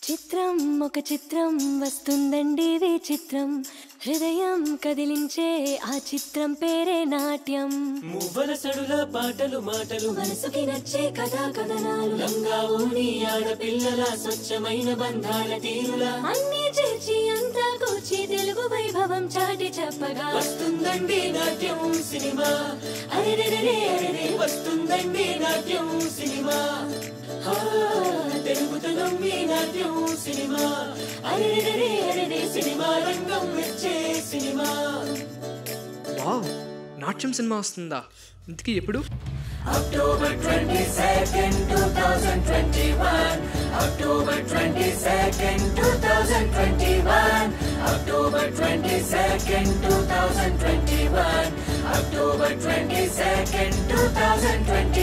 చిత్రం ఒక చిత్రం వస్తుందండి విచిత్రం హృదయం కదిలించే ఆ చిత్రం పేరే నాట్యం మువ్వల సడుల పాటలు మాటలు మనసుకి నచ్చే కథా కథనాలు లంగా ఊని ఆడపిల్లల స్వచ్ఛమైన బంధాల తీరుల అన్ని చేర్చి అంతా కూర్చి తెలుగు వైభవం చాటి చెప్పగా వస్తుందండి నాట్యం సినిమా అరెరెరెరే అరెరే వస్తుందండి నాట్యం సినిమా హా, తెలుగుతనం మీ నాట్యం సినిమా అరెరెరెరే అరెరే సినిమా రంగం మెచ్చే సినిమా వావ్ నాట్యం సినిమా వస్తుందా ఇంతకీ ఎప్పుడు October twenty second two thousand twenty one October twenty second two thousand twenty one October twenty second two thousand twenty one October twenty second two thousand twenty